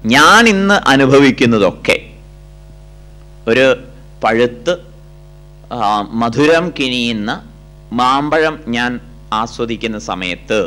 ഞാൻ ഇന്ന് അനുഭവിക്കുന്നതൊക്കെ ഒരു പഴുത്ത് ആ, മധുരം കിനിയുന്ന മാമ്പഴം ഞാൻ ആസ്വദിക്കുന്ന സമയത്ത്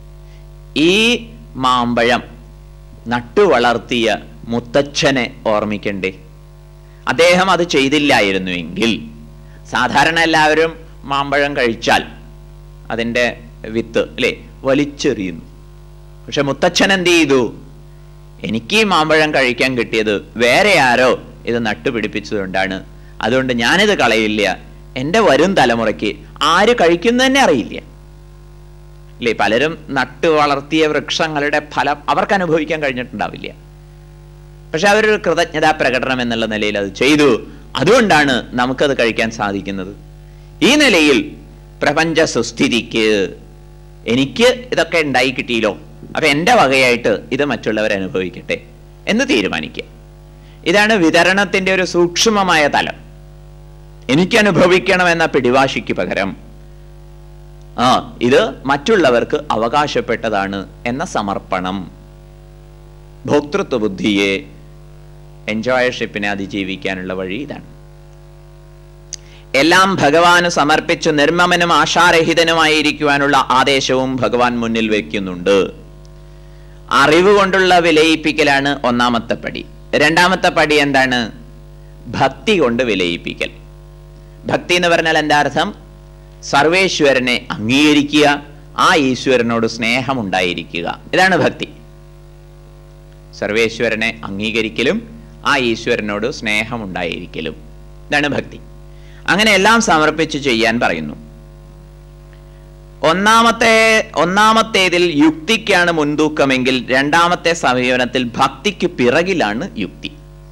ഈ മാമ്പഴം നട്ടു വളർത്തിയ മുത്തച്ഛനെ ഓർമ്മിക്കണ്ടേ അദ്ദേഹം അത് ചെയ്തില്ലായിരുന്നുവെങ്കിൽ സാധാരണ എല്ലാവരും മാമ്പഴം കഴിച്ചാൽ അതിൻ്റെ വിത്ത് അല്ലേ വലിച്ചെറിയുന്നു പക്ഷെ മുത്തച്ഛൻ എന്ത് ചെയ്തു എനിക്ക് ഈ മാമ്പഴം കഴിക്കാൻ കിട്ടിയത് വേറെ ആരോ ഇത് നട്ടുപിടിപ്പിച്ചതുകൊണ്ടാണ് അതുകൊണ്ട് ഞാനിത് കളയില്ല എൻ്റെ വരും തലമുറയ്ക്ക് ആര് കഴിക്കുന്നതന്നെ അറിയില്ല ഇല്ലേ പലരും നട്ടു വളർത്തിയ വൃക്ഷങ്ങളുടെ ഫലം അവർക്ക് അനുഭവിക്കാൻ കഴിഞ്ഞിട്ടുണ്ടാവില്ല പക്ഷെ അവരൊരു കൃതജ്ഞതാ പ്രകടനം എന്നുള്ള നിലയിൽ അത് ചെയ്തു അതുകൊണ്ടാണ് നമുക്കത് കഴിക്കാൻ സാധിക്കുന്നത് ഈ നിലയിൽ പ്രപഞ്ച സുസ്ഥിതിക്ക് എനിക്ക് ഇതൊക്കെ ഉണ്ടായി കിട്ടിയല്ലോ അപ്പൊ എൻ്റെ വകയായിട്ട് ഇത് മറ്റുള്ളവർ അനുഭവിക്കട്ടെ എന്ന് തീരുമാനിക്കുക ഇതാണ് വിതരണത്തിന്റെ ഒരു സൂക്ഷ്മമായ തലം എനിക്ക് അനുഭവിക്കണം എന്ന പിടിവാശിക്ക് പകരം ആ ഇത് മറ്റുള്ളവർക്ക് അവകാശപ്പെട്ടതാണ് എന്ന സമർപ്പണം ഭോക്തൃത്വ ബുദ്ധിയെ എൻജോയർഷിപ്പിനെ അതിജീവിക്കാനുള്ള വഴി ഇതാണ് എല്ലാം ഭഗവാന് സമർപ്പിച്ച് നിർമ്മമനും ആശാരഹിതനുമായിരിക്കുവാനുള്ള ആദേശവും ഭഗവാൻ മുന്നിൽ വയ്ക്കുന്നുണ്ട് അറിവ് കൊണ്ടുള്ള വിലയിപ്പിക്കലാണ് ഒന്നാമത്തെ പടി രണ്ടാമത്തെ പടി എന്താണ് ഭക്തി കൊണ്ട് വിലയിപ്പിക്കൽ ഭക്തി എന്ന് പറഞ്ഞാൽ എന്താ അർത്ഥം സർവേശ്വരനെ അംഗീകരിക്കുക ആ ഈശ്വരനോട് സ്നേഹമുണ്ടായിരിക്കുക ഇതാണ് ഭക്തി സർവേശ്വരനെ അംഗീകരിക്കലും ആ ഈശ്വരനോട് സ്നേഹമുണ്ടായിരിക്കലും ഇതാണ് ഭക്തി അങ്ങനെ എല്ലാം സമർപ്പിച്ച് ചെയ്യാൻ പറയുന്നു ഒന്നാമത്തെ ഒന്നാമത്തേതിൽ യുക്തിക്കാണ് മുൻതൂക്കമെങ്കിൽ രണ്ടാമത്തെ സമീപനത്തിൽ ഭക്തിക്ക് പിറകിലാണ് യുക്തി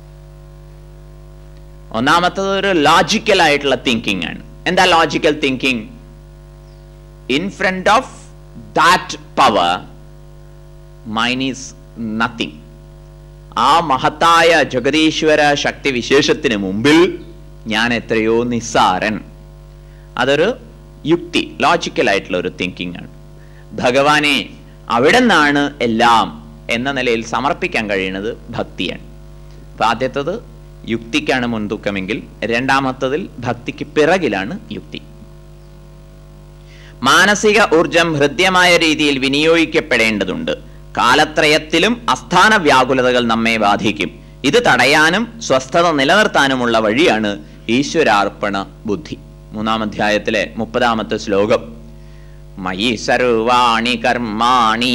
ഒന്നാമത്തത് ഒരു ലോജിക്കൽ ആയിട്ടുള്ള തിങ്കിങ് ആണ് എന്താ logical thinking in front of that power mine is nothing ആ മഹത്തായ ജഗതീശ്വര ശക്തി വിശേഷത്തിന് മുമ്പിൽ ഞാൻ എത്രയോ നിസ്സാരൻ അതൊരു യുക്തി ലോജിക്കൽ ആയിട്ടുള്ള ഒരു തിങ്കിങ് ആണ് ഭഗവാനെ അവിടെ നിന്നാണ് എല്ലാം എന്ന നിലയിൽ സമർപ്പിക്കാൻ കഴിയുന്നത് ഭക്തിയാണ് അപ്പൊ ആദ്യത്തത് യുക്തിക്കാണ് മുൻതൂക്കമെങ്കിൽ രണ്ടാമത്തതിൽ ഭക്തിക്ക് പിറകിലാണ് യുക്തി മാനസിക ഊർജം ഹൃദ്യമായ രീതിയിൽ വിനിയോഗിക്കപ്പെടേണ്ടതുണ്ട് കാലത്രയത്തിലും അസ്ഥാന വ്യാകുലതകൾ നമ്മെ ബാധിക്കും ഇത് തടയാനും സ്വസ്ഥത നിലനിർത്താനുമുള്ള വഴിയാണ് ഈശ്വരാർപ്പണ ബുദ്ധി മൂന്നാം അധ്യായത്തിലെ മുപ്പതാമത്തെ ശ്ലോകം മയി സർവാണി കർമാണി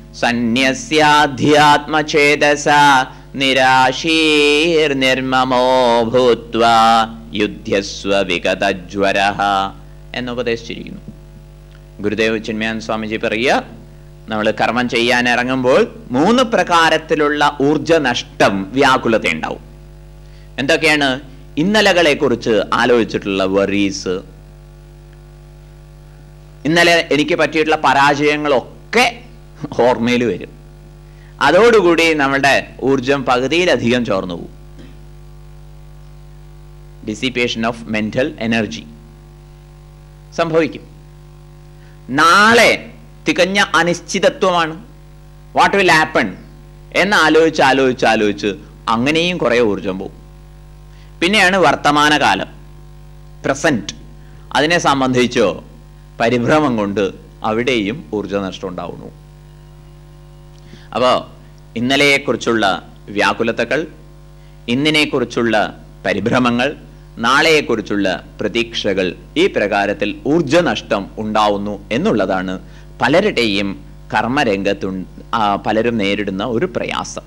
സന്യസ്യാധ്യാത്മചേതസ നിരാശീർ നിർമ്മമോ ഭൂത്വ യുദ്ധസ്വ വിഗതജ്വര എന്ന് ഉപദേശിച്ചിരിക്കുന്നു ഗുരുദേവ് ചിന്മയാൻ സ്വാമിജി പറയുക നമ്മൾ കർമ്മം ചെയ്യാൻ ഇറങ്ങുമ്പോൾ മൂന്ന് പ്രകാരത്തിലുള്ള ഊർജ നഷ്ടം വ്യാകുലത ഉണ്ടാവും എന്തൊക്കെയാണ് ഇന്നലകളെ കുറിച്ച് ആലോചിച്ചിട്ടുള്ള വറീസ് ഇന്നലെ എനിക്ക് പറ്റിയിട്ടുള്ള പരാജയങ്ങളൊക്കെ ഓർമ്മയിൽ വരും അതോടുകൂടി നമ്മുടെ ഊർജം പകുതിയിലധികം ചോർന്നു പോകും ഡിസിപ്പേഷൻ ഓഫ് മെന്റൽ എനർജി സംഭവിക്കും നാളെ തികഞ്ഞ അനിശ്ചിതത്വമാണ് വാട്ട് വിൽ ഹാപ്പൺ എന്ന് ആലോചിച്ച് ആലോചിച്ച് ആലോചിച്ച് അങ്ങനെയും കുറെ ഊർജം പോകും പിന്നെയാണ് വർത്തമാനകാലം പ്രസന്റ് അതിനെ സംബന്ധിച്ചോ പരിഭ്രമം കൊണ്ട് അവിടെയും ഊർജനഷ്ടം ഉണ്ടാവുന്നു അപ്പോൾ ഇന്നലെയെക്കുറിച്ചുള്ള വ്യാകുലതകൾ ഇന്നിനെക്കുറിച്ചുള്ള പരിഭ്രമങ്ങൾ നാളെയെക്കുറിച്ചുള്ള പ്രതീക്ഷകൾ ഈ പ്രകാരത്തിൽ ഊർജനഷ്ടം ഉണ്ടാവുന്നു എന്നുള്ളതാണ് പലരുടെയും കർമ്മരംഗത്തു പലരും നേരിടുന്ന ഒരു പ്രയാസം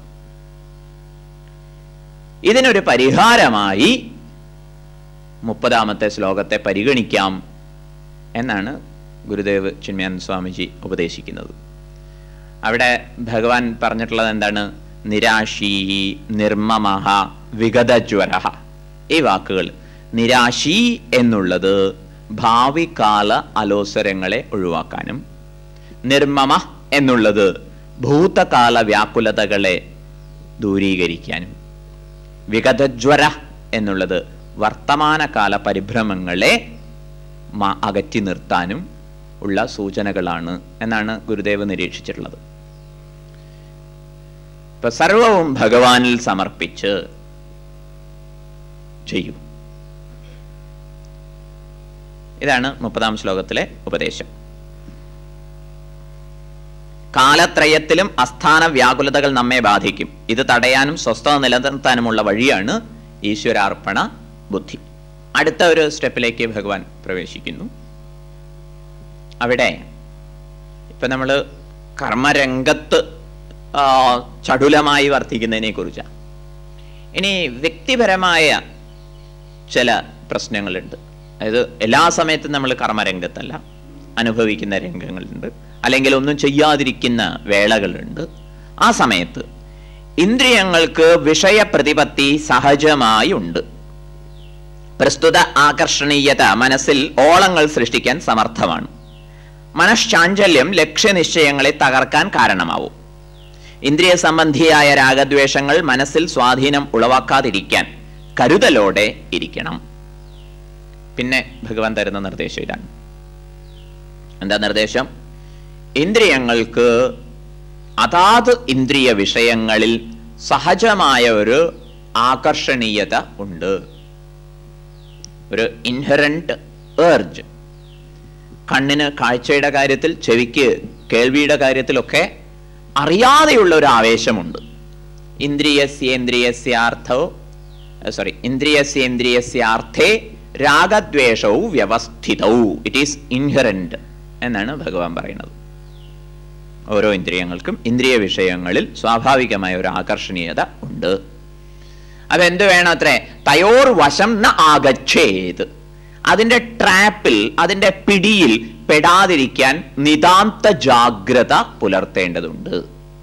ഇതിനൊരു പരിഹാരമായി മുപ്പതാമത്തെ ശ്ലോകത്തെ പരിഗണിക്കാം എന്നാണ് ഗുരുദേവ് ചിന്മയാൻ സ്വാമിജി ഉപദേശിക്കുന്നത് അവിടെ ഭഗവാൻ പറഞ്ഞിട്ടുള്ളത് എന്താണ് നിരാശീ നിർമ്മമഹ വിഗതജ്വര ഈ വാക്കുകൾ നിരാശി എന്നുള്ളത് ഭാവികാല അലോസരങ്ങളെ ഒഴിവാക്കാനും നിർമ്മമ എന്നുള്ളത് ഭൂതകാല വ്യാകുലതകളെ ദൂരീകരിക്കാനും വിഗതജ്വര എന്നുള്ളത് വർത്തമാനകാല പരിഭ്രമങ്ങളെ അകറ്റി നിർത്താനും ഉള്ള സൂചനകളാണ് എന്നാണ് ഗുരുദേവ് നിരീക്ഷിച്ചിട്ടുള്ളത് ഇപ്പൊ സർവവും ഭഗവാനിൽ സമർപ്പിച്ച് ചെയ്യൂ ഇതാണ് മുപ്പതാം ശ്ലോകത്തിലെ ഉപദേശം കാലത്രയത്തിലും അസ്ഥാന വ്യാകുലതകൾ നമ്മെ ബാധിക്കും ഇത് തടയാനും സ്വസ്ഥത നിലനിർത്താനുമുള്ള വഴിയാണ് ഈശ്വരാർപ്പണ ബുദ്ധി അടുത്ത ഒരു സ്റ്റെപ്പിലേക്ക് ഭഗവാൻ പ്രവേശിക്കുന്നു അവിടെ ഇപ്പൊ നമ്മൾ കർമ്മരംഗത്ത് ആ, ചടുലമായി വർത്തിക്കുന്നതിനെ കുറിച്ചാണ് ഇനി വ്യക്തിപരമായ ചില പ്രശ്നങ്ങളുണ്ട് അതായത് എല്ലാ സമയത്തും നമ്മൾ കർമ്മരംഗത്തല്ല അനുഭവിക്കുന്ന രംഗങ്ങളുണ്ട് അല്ലെങ്കിൽ ഒന്നും ചെയ്യാതിരിക്കുന്ന വേളകളുണ്ട് ആ സമയത്ത് ഇന്ദ്രിയങ്ങൾക്ക് വിഷയപ്രതിപത്തി സഹജമായി ഉണ്ട് പ്രസ്തുത ആകർഷണീയത മനസ്സിൽ ഓളങ്ങൾ സൃഷ്ടിക്കാൻ സമർത്ഥമാണ് മനഃശാഞ്ചല്യം ലക്ഷ്യനിശ്ചയങ്ങളെ തകർക്കാൻ കാരണമാവും ഇന്ദ്രിയ സംബന്ധിയായ രാഗദ്വേഷങ്ങൾ മനസ്സിൽ സ്വാധീനം ഉളവാക്കാതിരിക്കാൻ കരുതലോടെ ഇരിക്കണം പിന്നെ ഭഗവാൻ തരുന്ന നിർദ്ദേശം ഇതാണ് എന്താ നിർദ്ദേശം ഇന്ദ്രിയങ്ങൾക്ക് അതാത് ഇന്ദ്രിയ വിഷയങ്ങളിൽ സഹജമായ ഒരു ആകർഷണീയത ഉണ്ട് ഒരു ഇൻഹറന്റ് ഏർജ് കണ്ണിന് കാഴ്ചയുടെ കാര്യത്തിൽ ചെവിക്ക് കേൾവിയുടെ കാര്യത്തിലൊക്കെ അറിയാതെയുള്ള ഒരു ആവേശമുണ്ട് ഇന്ദ്രിയസ്യേന്ദ്രിയസ്യാർത്ഥോ സോറി ഇന്ദ്രിയസ്യേന്ദ്രിയസ്യാർത്ഥേ രാഗദ്വേഷവും വ്യവസ്ഥിതവും ഇറ്റ് ഈസ് ഇൻഹറന്റ് എന്നാണ് ഭഗവാൻ പറയുന്നത് ഓരോ ഇന്ദ്രിയങ്ങൾക്കും ഇന്ദ്രിയ വിഷയങ്ങളിൽ സ്വാഭാവികമായ ഒരു ആകർഷണീയത ഉണ്ട് അപ്പൊ എന്ത് വേണം അത്രേ തയോർ വശം ന ആഗച്ഛേത് അതിന്റെ ട്രാപ്പിൽ അതിന്റെ പിടിയിൽ പെടാതിരിക്കാൻ നിതാന്ത ജാഗ്രത പുലർത്തേണ്ടതുണ്ട്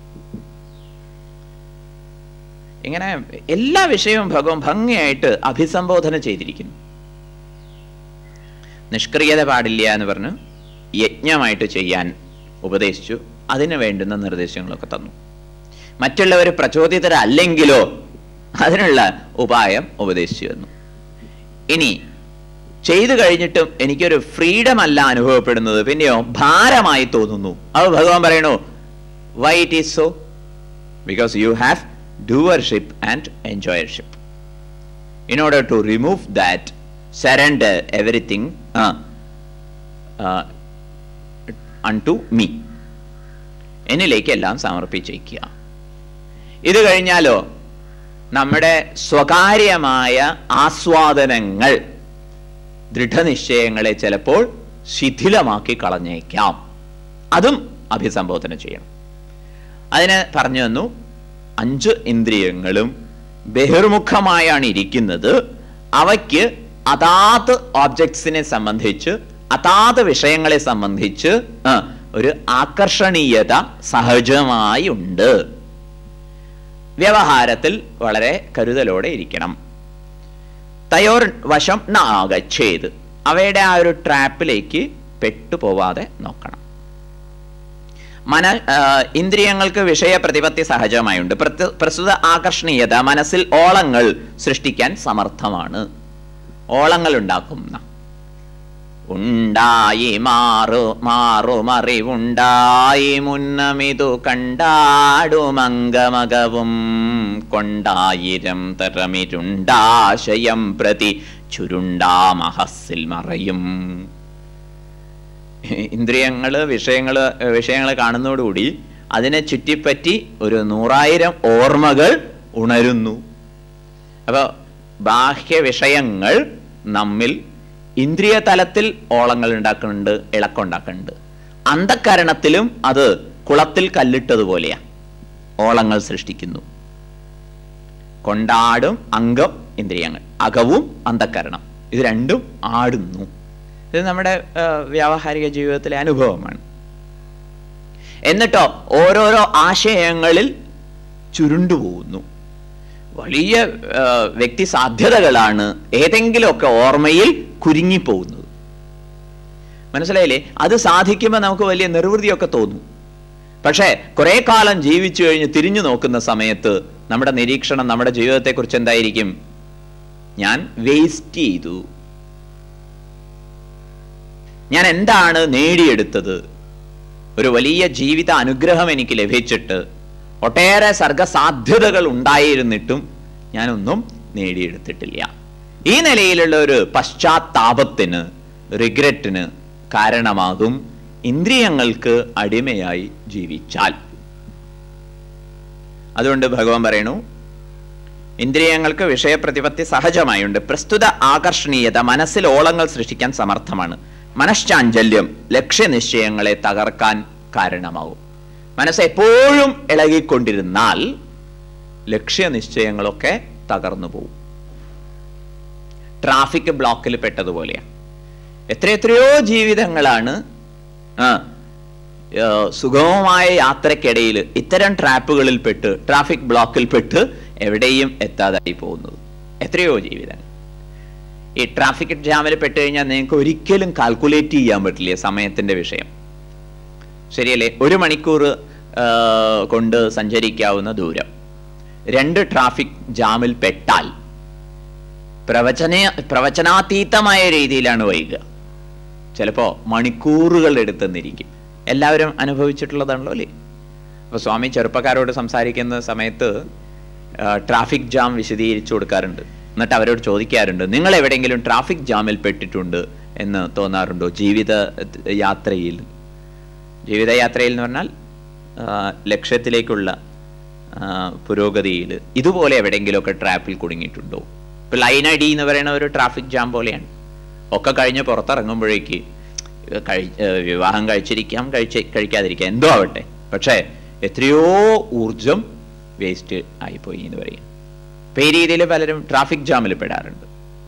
ഇങ്ങനെ എല്ലാ വിഷയവും ഭഗവാൻ ഭംഗിയായിട്ട് അഭിസംബോധന ചെയ്തിരിക്കുന്നു നിഷ്ക്രിയത പാടില്ല എന്ന് പറഞ്ഞ് യജ്ഞമായിട്ട് ചെയ്യാൻ ഉപദേശിച്ചു അതിന് വേണ്ടുന്ന നിർദ്ദേശങ്ങളൊക്കെ തന്നു മറ്റുള്ളവർ പ്രചോദിതരല്ലെങ്കിലോ അതിനുള്ള ഉപായം ഉപദേശിച്ചു തന്നു ഇനി ചെയ്തു കഴിഞ്ഞിട്ടും എനിക്കൊരു ഫ്രീഡം അല്ല അനുഭവപ്പെടുന്നത് പിന്നെയോ ഭാരമായി തോന്നുന്നു അത് ഭഗവാൻ പറയണു why it is so because you have doership and enjoyership in order to remove that surrender everything unto me എന്നിലേക്ക് എല്ലാം സമർപ്പിച്ചേക്കുക ഇത് കഴിഞ്ഞാലോ നമ്മുടെ സ്വകാര്യമായ ആസ്വാദനങ്ങൾ ദൃഢനിശ്ചയങ്ങളെ ചിലപ്പോൾ ശിഥിലമാക്കി കളഞ്ഞേക്കാം അതും അഭിസംബോധന ചെയ്യണം അതിന് പറഞ്ഞു തന്നു അഞ്ച് ഇന്ദ്രിയങ്ങളും ബഹിർമുഖമായാണ് ഇരിക്കുന്നത് അവയ്ക്ക് അതാത് ഓബ്ജക്ട്സിനെ സംബന്ധിച്ച് അതാത് വിഷയങ്ങളെ സംബന്ധിച്ച് ആ, ഒരു ആകർഷണീയത സഹജമായി ഉണ്ട് വ്യവഹാരത്തിൽ വളരെ കരുതലോടെ ഇരിക്കണം തയോർ വശം നാഗച്ഛേത് അവയുടെ ആ ഒരു ട്രാപ്പിലേക്ക് പെട്ടുപോവാതെ നോക്കണം മന ആ, ഇന്ദ്രിയങ്ങൾക്ക് വിഷയ പ്രതിപത്തി സഹജമായുണ്ട് പ്രത്യ- പ്രസ്തുത ആകർഷണീയത മനസ്സിൽ ഓളങ്ങൾ സൃഷ്ടിക്കാൻ സമർത്ഥമാണ് ഓളങ്ങൾ ഉണ്ടാക്കുന്ന ഉണ്ടായി മാറു മാറുമറിവുണ്ടായി മുന്നമിതു കണ്ടാടുമംഗമകവും കൊണ്ടായിരം തരമിരുണ്ടാശയം പ്രതി ചുരുണ്ടാമഹസ്സിൽ മറയും ഇന്ദ്രിയങ്ങള് വിഷയങ്ങള് വിഷയങ്ങൾ കാണുന്നതോടുകൂടി അതിനെ ചുറ്റിപ്പറ്റി ഒരു നൂറായിരം ഓർമ്മകൾ ഉണരുന്നു അപ്പോൾ ബാഹ്യ വിഷയങ്ങൾ നമ്മിൽ ഇന്ദ്രിയ തലത്തിൽ ഓളങ്ങൾ ഉണ്ടാക്കുന്നുണ്ട് ഇളക്കം ഉണ്ടാക്കുന്നുണ്ട് അന്ധക്കരണത്തിലും അത് കുളത്തിൽ കല്ലിട്ടതുപോലെയാ ഓളങ്ങൾ സൃഷ്ടിക്കുന്നു കൊണ്ടാടും അംഗം ഇന്ദ്രിയങ്ങൾ അകവും അന്ധക്കരണം ഇത് രണ്ടും ആടുന്നു ഇത് നമ്മുടെ ആ, വ്യാവഹാരിക ജീവിതത്തിലെ അനുഭവമാണ് എന്നിട്ടോ ഓരോരോ ആശയങ്ങളിൽ ചുരുണ്ടുപോകുന്നു വലിയ ആ, വ്യക്തി സാധ്യതകളാണ് ഏതെങ്കിലുമൊക്കെ ഓർമ്മയിൽ കുരുങ്ങിപ്പോകുന്നത് മനസ്സിലായില്ലേ അത് സാധിക്കുമ്പോൾ നമുക്ക് വലിയ നിർവൃതിയൊക്കെ തോന്നും പക്ഷേ കുറെ കാലം ജീവിച്ചു കഴിഞ്ഞ് തിരിഞ്ഞു നോക്കുന്ന സമയത്ത് നമ്മുടെ നിരീക്ഷണം നമ്മുടെ ജീവിതത്തെക്കുറിച്ച് എന്തായിരിക്കും ഞാൻ വേസ്റ്റ് ചെയ്തു ഞാൻ എന്താണ് നേടിയെടുത്തത് ഒരു വലിയ ജീവിത അനുഗ്രഹം എനിക്ക് ലഭിച്ചിട്ട് ഒട്ടേറെ സർഗസാധ്യതകൾ ഉണ്ടായിരുന്നിട്ടും ഞാനൊന്നും നേടിയെടുത്തിട്ടില്ല ഈ നിലയിലുള്ള ഒരു പശ്ചാത്താപത്തിന് റിഗ്രറ്റിന് കാരണമാകും ഇന്ദ്രിയങ്ങൾക്ക് അടിമയായി ജീവിച്ചാൽ അതുകൊണ്ട് ഭഗവാൻ പറയണു ഇന്ദ്രിയങ്ങൾക്ക് വിഷയപ്രതിപത്തി സഹജമായുണ്ട് പ്രസ്തുത ആകർഷണീയത മനസ്സിൽ ഓളങ്ങൾ സൃഷ്ടിക്കാൻ സമർത്ഥമാണ് മനഃശാഞ്ചല്യം ലക്ഷ്യനിശ്ചയങ്ങളെ തകർക്കാൻ കാരണമാവും മനസ്സ് എപ്പോഴും ഇളകിക്കൊണ്ടിരുന്നാൽ ലക്ഷ്യനിശ്ചയങ്ങളൊക്കെ തകർന്നു പോകും ട്രാഫിക് ബ്ലോക്കിൽ പെട്ടതുപോലെയാണ് എത്രയെത്രയോ ജീവിതങ്ങളാണ് ആ ആ, സുഗമമായ യാത്രക്കിടയിൽ ഇത്തരം ട്രാപ്പുകളിൽ പെട്ട് ട്രാഫിക് ബ്ലോക്കിൽ പെട്ട് എവിടെയും എത്താതായി പോകുന്നത് എത്രയോ ജീവിതങ്ങൾ ഈ ട്രാഫിക് ജാമിൽ പെട്ട് കഴിഞ്ഞാൽ നിങ്ങൾക്ക് ഒരിക്കലും കാൽക്കുലേറ്റ് ചെയ്യാൻ പറ്റില്ല സമയത്തിന്റെ വിഷയം ശരിയല്ലേ ഒരു മണിക്കൂർ ആ, കൊണ്ട് സഞ്ചരിക്കാവുന്ന ദൂരം രണ്ട് ട്രാഫിക് ജാമിൽ പെട്ടാൽ പ്രവചന പ്രവചനാതീതമായ രീതിയിലാണ് വൈകുക ചിലപ്പോ മണിക്കൂറുകൾ എടുത്തെന്നിരിക്കും എല്ലാവരും അനുഭവിച്ചിട്ടുള്ളതാണല്ലോ അല്ലേ അപ്പൊ സ്വാമി ചെറുപ്പക്കാരോട് സംസാരിക്കുന്ന സമയത്ത് ആ, ട്രാഫിക് ജാം വിശദീകരിച്ചു കൊടുക്കാറുണ്ട് എന്നിട്ട് അവരോട് ചോദിക്കാറുണ്ട് നിങ്ങൾ എവിടെയെങ്കിലും ട്രാഫിക് ജാമിൽ പെട്ടിട്ടുണ്ട് എന്ന് തോന്നാറുണ്ടോ ജീവിത യാത്രയിൽ ജീവിതയാത്രയിൽ എന്ന് പറഞ്ഞാൽ ആ, ലക്ഷ്യത്തിലേക്കുള്ള ആ, പുരോഗതിയിൽ ഇതുപോലെ എവിടെയെങ്കിലുമൊക്കെ ട്രാപ്പിൽ കുടുങ്ങിയിട്ടുണ്ടോ ഇപ്പൊ ലൈൻ അടി എന്ന് പറയുന്ന ഒരു ട്രാഫിക് ജാം പോലെയാണ് ഒക്കെ കഴിഞ്ഞ് പുറത്തിറങ്ങുമ്പോഴേക്ക് കഴി ഏഹ് വിവാഹം കഴിച്ചിരിക്കാം കഴിച്ച് കഴിക്കാതിരിക്കാം എന്തോ ആവട്ടെ പക്ഷേ എത്രയോ ഊർജം വേസ്റ്റ് ആയിപ്പോയി എന്ന് പറയും ഇപ്പൊ ഈ രീതിയിൽ പലരും ട്രാഫിക് ജാമിൽ പെടാറുണ്ട്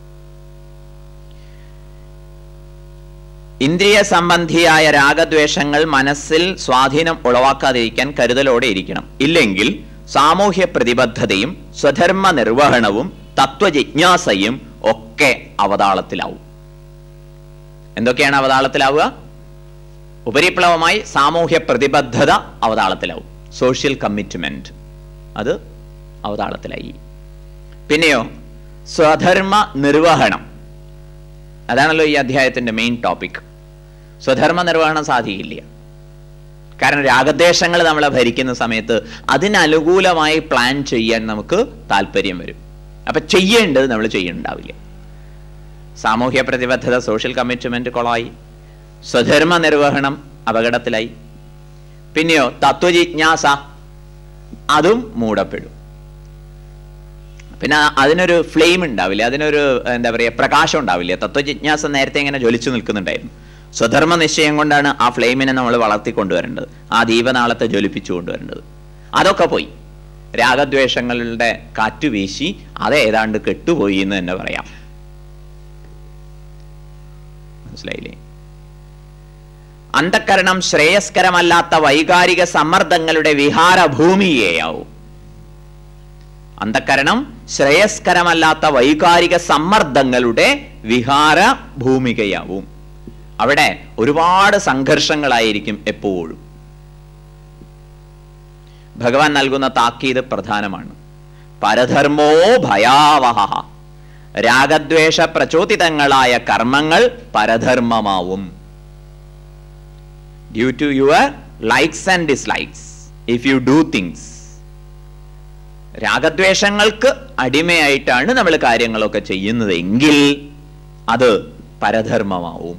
ഇന്ദ്രിയ സംബന്ധിയായ രാഗദ്വേഷങ്ങൾ മനസ്സിൽ സ്വാധീനം ഉളവാക്കാതിരിക്കാൻ കരുതലോടെ ഇരിക്കണം ഇല്ലെങ്കിൽ സാമൂഹ്യ പ്രതിബദ്ധതയും സ്വധർമ്മ നിർവഹണവും തത്വജിജ്ഞാസയും ഒക്കെ അവതാളത്തിലാവും എന്തൊക്കെയാണ് അവതാളത്തിലാവുക ഉപരിപ്ലവമായി സാമൂഹ്യ പ്രതിബദ്ധത അവതാളത്തിലാവും സോഷ്യൽ കമ്മിറ്റ്മെന്റ് അത് അവതാളത്തിലായി പിന്നെയോ സ്വധർമ്മ നിർവഹണം അതാണല്ലോ ഈ അധ്യായത്തിന്റെ മെയിൻ ടോപ്പിക് സ്വധർമ്മ നിർവഹണം സാധിക്കില്ല കാരണം രാഗദ്വേഷങ്ങൾ നമ്മളെ ഭരിക്കുന്ന സമയത്ത് അതിനനുകൂലമായി പ്ലാൻ ചെയ്യാൻ നമുക്ക് താല്പര്യം വരും അപ്പൊ ചെയ്യേണ്ടത് നമ്മൾ ചെയ്യുന്നുണ്ടാവില്ല സാമൂഹ്യ പ്രതിബദ്ധത സോഷ്യൽ കമ്മിറ്റ്മെന്റ് കൊളായി സ്വധർമ്മ നിർവഹണം അപകടത്തിലായി പിന്നെയോ തത്വജിജ്ഞാസ അതും മൂടപ്പെടും പിന്നെ അതിനൊരു ഫ്ലെയിം ഉണ്ടാവില്ല അതിനൊരു എന്താ പറയുക പ്രകാശം ഉണ്ടാവില്ല തത്വജിജ്ഞാസ നേരത്തെ ഇങ്ങനെ ജ്വലിച്ചു നിൽക്കുന്നുണ്ടായിരുന്നു സ്വധർമ്മ നിശ്ചയം കൊണ്ടാണ് ആ ഫ്ലെയിമിനെ നമ്മൾ വളർത്തിക്കൊണ്ടുവരേണ്ടത് ആ ദീപനാളത്തെ ജ്വലിപ്പിച്ചു കൊണ്ടുവരേണ്ടത് അതൊക്കെ പോയി രാഗദ്വേഷങ്ങളുടെ കാറ്റ് വീശി അത് ഏതാണ്ട് കെട്ടുപോയി എന്ന് തന്നെ പറയാം മനസ്സിലായില്ലേ അന്ധക്കരണം ശ്രേയസ്കരമല്ലാത്ത വൈകാരിക സമ്മർദ്ദങ്ങളുടെ വിഹാരഭൂമിയെയാവും അന്ധക്കരണം ശ്രേയസ്കരമല്ലാത്ത വൈകാരിക സമ്മർദ്ദങ്ങളുടെ വിഹാര ഭൂമികയാവും അവിടെ ഒരുപാട് സംഘർഷങ്ങളായിരിക്കും എപ്പോഴും ഭഗവാൻ നൽകുന്ന താക്കീത് പ്രധാനമാണ് പരധർമ്മോ ഭയാവഹ രാഗദ്വേഷ പ്രചോദിതങ്ങളായ കർമ്മങ്ങൾ പരധർമ്മമാവും due to your likes and dislikes if you do things രാഗദ്വേഷങ്ങൾക്ക് അടിമയായിട്ടാണ് നമ്മൾ കാര്യങ്ങളൊക്കെ ചെയ്യുന്നത് എങ്കിൽ അത് പരധർമ്മമാവും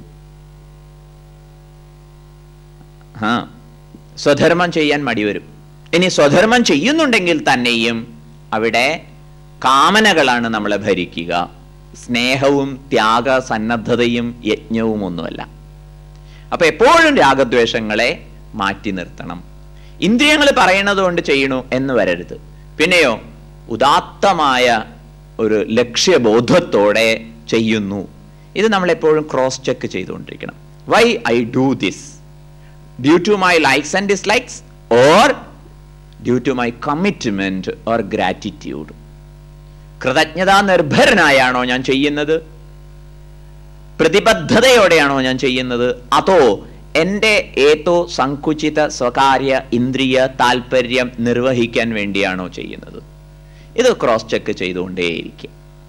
ആ സ്വധർമ്മം ചെയ്യാൻ മടിവരും ഇനി സ്വധർമ്മം ചെയ്യുന്നുണ്ടെങ്കിൽ തന്നെയും അവിടെ കാമനകളാണ് നമ്മളെ ഭരിക്കുക സ്നേഹവും ത്യാഗ സന്നദ്ധതയും യജ്ഞവും ഒന്നുമല്ല അപ്പൊ എപ്പോഴും രാഗദ്വേഷങ്ങളെ മാറ്റി നിർത്തണം ഇന്ദ്രിയങ്ങൾ പറയുന്നത് കൊണ്ട് ചെയ്യണു എന്ന് വരരുത് പിന്നെയോ ഉദാത്തമായ ഒരു ലക്ഷ്യബോധത്തോടെ ചെയ്യുന്നു ഇത് നമ്മൾ എപ്പോഴും ക്രോസ് ചെക്ക് ചെയ്തുകൊണ്ടിരിക്കണം why I do this due to my likes and dislikes or due to my commitment or gratitude കൃതജ്ഞതാ നിർഭരനായാണോ ഞാൻ ചെയ്യുന്നത് പ്രതിബദ്ധതയോടെയാണോ ഞാൻ ചെയ്യുന്നത് അതോ എൻ്റെ ഏതോ സങ്കുചിത സ്വകാര്യ ഇന്ദ്രിയ താല്പര്യം നിർവഹിക്കാൻ വേണ്ടിയാണോ ചെയ്യുന്നത് ഇത് ക്രോസ് ചെക്ക് ചെയ്തുകൊണ്ടേയിരിക്കും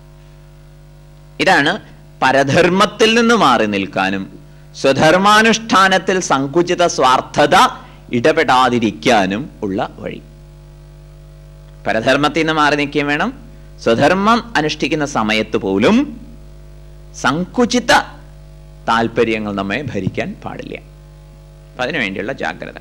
ഇതാണ് പരധർമ്മത്തിൽ നിന്ന് മാറി നിൽക്കാനും സ്വധർമാനുഷ്ഠാനത്തിൽ സങ്കുചിത സ്വാർത്ഥത ഇടപെടാതിരിക്കാനും ഉള്ള വഴി പരധർമ്മത്തിൽ നിന്ന് മാറി നിൽക്കുകയും വേണം സ്വധർമ്മം അനുഷ്ഠിക്കുന്ന സമയത്ത് പോലും സങ്കുചിത താല്പര്യങ്ങൾ നമ്മെ ഭരിക്കാൻ പാടില്ല അപ്പൊ അതിനുവേണ്ടിയുള്ള ജാഗ്രത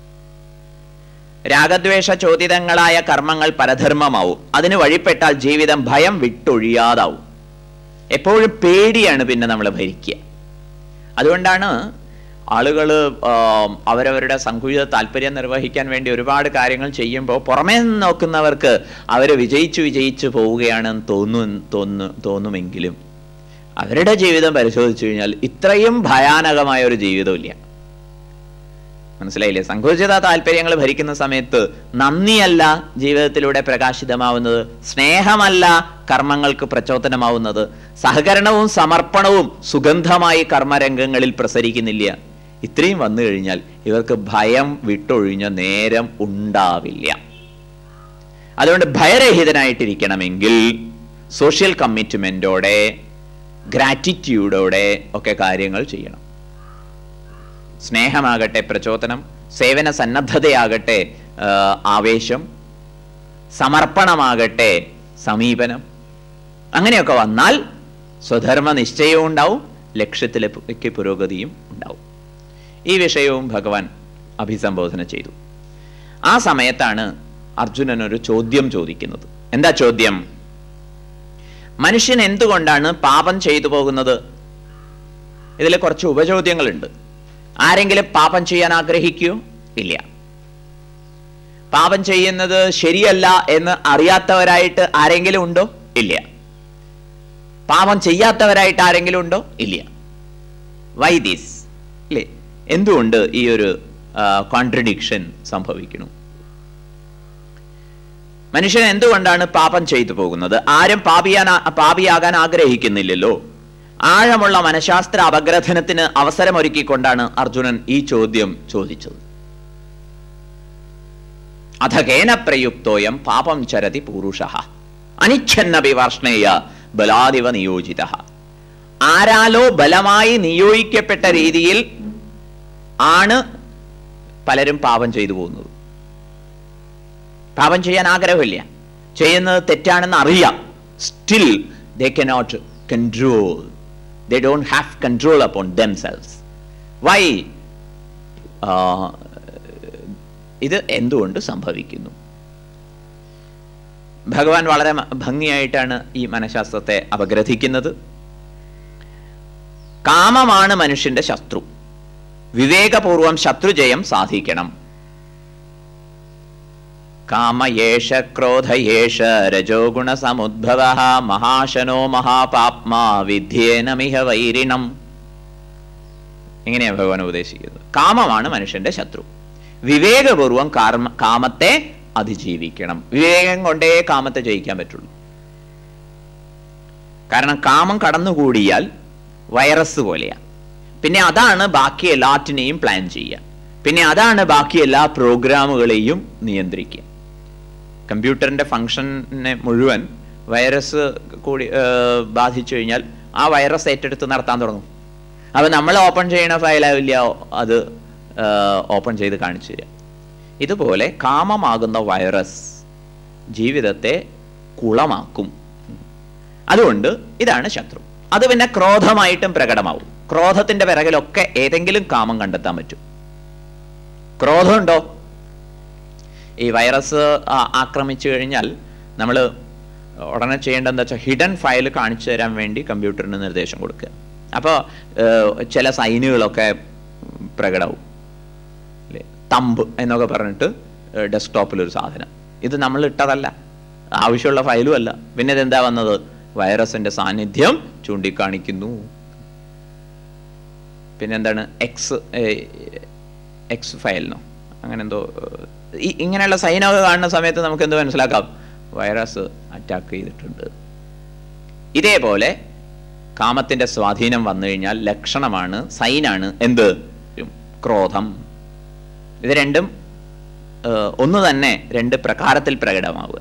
രാഗദ്വേഷ ചോദിതങ്ങളായ കർമ്മങ്ങൾ പരധർമ്മമാവും അതിന് വഴിപ്പെട്ടാൽ ജീവിതം ഭയം വിട്ടൊഴിയാതാവും എപ്പോഴും പേടിയാണ് പിന്നെ നമ്മളെ ഭരിക്കുക അതുകൊണ്ടാണ് ആളുകൾ അവരവരുടെ സങ്കുചിത താല്പര്യം നിർവഹിക്കാൻ വേണ്ടി ഒരുപാട് കാര്യങ്ങൾ ചെയ്യുമ്പോൾ പുറമേ നിന്ന് നോക്കുന്നവർക്ക് അവർ വിജയിച്ചു വിജയിച്ചു പോവുകയാണെന്ന് തോന്നു തോന്നു തോന്നുമെങ്കിലും അവരുടെ ജീവിതം പരിശോധിച്ചു കഴിഞ്ഞാൽ ഇത്രയും ഭയാനകമായ ഒരു ജീവിതമില്ല മനസ്സിലായില്ലേ സങ്കുചിത താല്പര്യങ്ങൾ ഭരിക്കുന്ന സമയത്ത് നന്ദിയല്ല ജീവിതത്തിലൂടെ പ്രകാശിതമാവുന്നത് സ്നേഹമല്ല കർമ്മങ്ങൾക്ക് പ്രചോദനമാവുന്നത് സഹകരണവും സമർപ്പണവും സുഗന്ധമായി കർമ്മരംഗങ്ങളിൽ പ്രസരിക്കുന്നില്ല ഇത്രയും വന്നു കഴിഞ്ഞാൽ ഇവർക്ക് ഭയം വിട്ടൊഴിഞ്ഞ നേരം ഉണ്ടാവില്ല അതുകൊണ്ട് ഭയരഹിതനായിട്ടിരിക്കണമെങ്കിൽ സോഷ്യൽ കമ്മിറ്റ്മെന്റോടെ ഗ്രാറ്റിറ്റ്യൂഡോടെ ഒക്കെ കാര്യങ്ങൾ ചെയ്യണം സ്നേഹമാകട്ടെ പ്രചോദനം സേവന സന്നദ്ധതയാകട്ടെ ആ, ആവേശം സമർപ്പണമാകട്ടെ സമീപനം അങ്ങനെയൊക്കെ വന്നാൽ സ്വധർമ്മ നിശ്ചയവും ഉണ്ടാവും ലക്ഷ്യത്തിലേക്ക് പുരോഗതിയും ഉണ്ടാവും ഈ വിഷയവും ഭഗവാൻ അഭിസംബോധന ചെയ്തു ആ സമയത്താണ് അർജുനൻ ഒരു ചോദ്യം ചോദിക്കുന്നത് എന്താ ചോദ്യം മനുഷ്യൻ എന്തുകൊണ്ടാണ് പാപം ചെയ്തു പോകുന്നത് ഇതിൽ കുറച്ച് ഉപചോദ്യങ്ങളുണ്ട് ആരെങ്കിലും പാപം ചെയ്യാൻ ആഗ്രഹിക്കൂ ഇല്ല പാപം ചെയ്യുന്നത് ശരിയല്ല എന്ന് അറിയാത്തവരായിട്ട് ആരെങ്കിലും ഉണ്ടോ ഇല്ല പാപം ചെയ്യാത്തവരായിട്ട് ആരെങ്കിലും ഉണ്ടോ ഇല്ല വൈ ദീസ് അല്ലേ എന്തുകൊണ്ട് ഈ ഒരു കോൺട്രഡിക്ഷൻ സംഭവിക്കുന്നു മനുഷ്യൻ എന്തുകൊണ്ടാണ് പാപം ചെയ്തു പോകുന്നത് ആരും പാപിയാൻ പാപിയാകാൻ ആഗ്രഹിക്കുന്നില്ലല്ലോ ആഴമുള്ള മനഃശാസ്ത്ര അപഗ്രഥനത്തിന് അവസരമൊരുക്കിക്കൊണ്ടാണ് അർജുനൻ ഈ ചോദ്യം ചോദിച്ചത് അധകേന പ്രയുക്തോയം പാപം ചരതി പൂരുഷ അനിച്ഛന്നപി വാർഷ്ണേയ ബലാദിവ നിയോജിത ആരാലോ ബലമായി നിയോഗിക്കപ്പെട്ട രീതിയിൽ ആണ് പലരും പാപം ചെയ്തു പോകുന്നത് പാപം ചെയ്യാൻ ആഗ്രഹമില്ല ചെയ്യുന്നത് തെറ്റാണെന്ന് അറിയാം still they cannot control they don't have control upon themselves why ഇത് എന്തുകൊണ്ട് സംഭവിക്കുന്നു ഭഗവാൻ വളരെ മ- ഭംഗിയായിട്ടാണ് ഈ മനഃശാസ്ത്രത്തെ അപഗ്രഥിക്കുന്നത് കാമമാണ് മനുഷ്യന്റെ ശത്രു വിവേകപൂർവം ശത്രുജയം സാധിക്കണം കാമയേഷ ക്രോധയേഷ രജോ ഗുണസമുദ്ഭവ മഹാശനോ മഹാപാപ്മാ വിദ്യേനമിഹ വൈരിണം ഇങ്ങനെയാണ് ഭഗവാൻ ഉപദേശിക്കുന്നത് കാമമാണ് മനുഷ്യന്റെ ശത്രു വിവേകപൂർവം കാർമ കാമത്തെ അതിജീവിക്കണം വിവേകം കൊണ്ടേ കാമത്തെ ജയിക്കാൻ പറ്റുള്ളൂ കാരണം കാമം കടന്നുകൂടിയാൽ വൈറസ് പോലെയാണ് പിന്നെ അതാണ് ബാക്കി എല്ലാറ്റിനെയും പ്ലാൻ ചെയ്യുക പിന്നെ അതാണ് ബാക്കി എല്ലാ പ്രോഗ്രാമുകളെയും നിയന്ത്രിക്കുക കമ്പ്യൂട്ടറിന്റെ ഫംഗ്ഷനെ മുഴുവൻ വൈറസ് കൂടി ഏർ, ബാധിച്ചു കഴിഞ്ഞാൽ ആ വൈറസ് ഏറ്റെടുത്ത് നടത്താൻ തുടങ്ങും അപ്പൊ നമ്മൾ ഓപ്പൺ ചെയ്യണ ഫയലാവില്ല അത് ഓപ്പൺ ചെയ്ത് കാണിച്ചു തരിക ഇതുപോലെ കാമമാകുന്ന വൈറസ് ജീവിതത്തെ കുളമാക്കും അതുകൊണ്ട് ഇതാണ് ശത്രു അത് പിന്നെ ക്രോധമായിട്ടും പ്രകടമാവും ക്രോധത്തിന്റെ പിറകിലൊക്കെ ഏതെങ്കിലും കാമം കണ്ടെത്താൻ പറ്റും ക്രോധമുണ്ടോ ഈ വൈറസ് ആ- ആക്രമിച്ചു കഴിഞ്ഞാൽ നമ്മൾ ഉടനെ ചെയ്യേണ്ടത് എന്താ വെച്ചാൽ ഹിഡൻ ഫയൽ കാണിച്ചു തരാൻ വേണ്ടി കമ്പ്യൂട്ടറിന് നിർദ്ദേശം കൊടുക്കുക അപ്പോൾ ചില സൈനുകളൊക്കെ പ്രകടവും അല്ലേ തമ്പ് എന്നൊക്കെ പറഞ്ഞിട്ട് ഡെസ്ക്ടോപ്പിൽ ഒരു സാധനം ഇത് നമ്മൾ ഇട്ടതല്ല ആവശ്യമുള്ള ഫയലും അല്ല പിന്നെ ഇതെന്താ വന്നത് വൈറസിന്റെ സാന്നിധ്യം ചൂണ്ടിക്കാണിക്കുന്നു പിന്നെന്താണ് എക്സ് എക്സ് ഫയലിനോ അങ്ങനെ എന്തോ ഏഹ്, ഈ ഇങ്ങനെയുള്ള സൈനൊക്കെ കാണുന്ന സമയത്ത് നമുക്ക് എന്ത് മനസ്സിലാക്കാം വൈറസ് അറ്റാക്ക് ചെയ്തിട്ടുണ്ട് ഇതേപോലെ കാമത്തിന്റെ സ്വാധീനം വന്നു കഴിഞ്ഞാൽ ലക്ഷണമാണ് സൈനാണ് എന്ത് ക്രോധം ഇത് രണ്ടും ഏഹ്, ഒന്ന് തന്നെ രണ്ട് പ്രകാരത്തിൽ പ്രകടമാവുക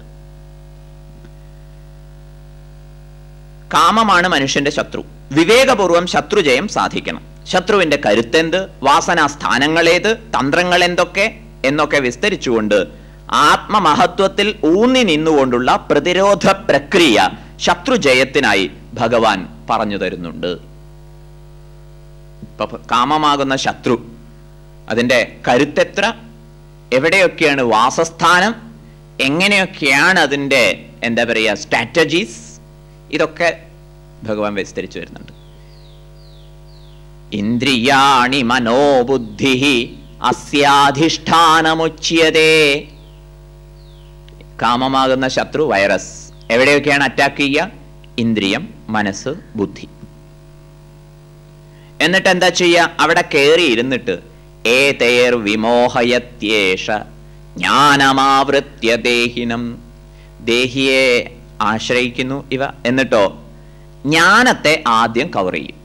കാമമാണ് മനുഷ്യന്റെ ശത്രു വിവേകപൂർവം ശത്രുജയം സാധിക്കണം ശത്രുവിന്റെ കരുത്തെന്ത് വാസനാ സ്ഥാനങ്ങളേത് തന്ത്രങ്ങൾ എന്തൊക്കെ എന്നൊക്കെ വിസ്തരിച്ചുകൊണ്ട് ആത്മമഹത്വത്തിൽ ഊന്നി നിന്നുകൊണ്ടുള്ള പ്രതിരോധ പ്രക്രിയ ശത്രുജയത്തിനായി ഭഗവാൻ പറഞ്ഞു തരുന്നുണ്ട് ഇപ്പൊ കാമമാകുന്ന ശത്രു അതിൻ്റെ കരുത്തെത്ര എവിടെയൊക്കെയാണ് വാസസ്ഥാനം എങ്ങനെയൊക്കെയാണ് അതിൻ്റെ എന്താ പറയുക സ്ട്രാറ്റജീസ് ഇതൊക്കെ ഭഗവാൻ വിസ്തരിച്ചു വരുന്നുണ്ട് ഇന്ദ്രിയാണി മനോബുദ്ധി അസ്യാധിഷ്ഠാനമുച്യതേ കാമമാകുന്ന ശത്രു വൈറസ് എവിടെയൊക്കെയാണ് അറ്റാക്ക് ചെയ്യുക ഇന്ദ്രിയം മനസ്സ് ബുദ്ധി എന്നിട്ട് എന്താ ചെയ്യുക അവിടെ കയറി ഇരുന്നിട്ട് ഏതേർ വിമോഹയത്യേഷ ജ്ഞാനമാവൃത്യ ദേഹിനം ദേഹിയെ ആശ്രയിക്കുന്നു ഇവ എന്നിട്ടോ ജ്ഞാനത്തെ ആദ്യം കവർ ചെയ്യും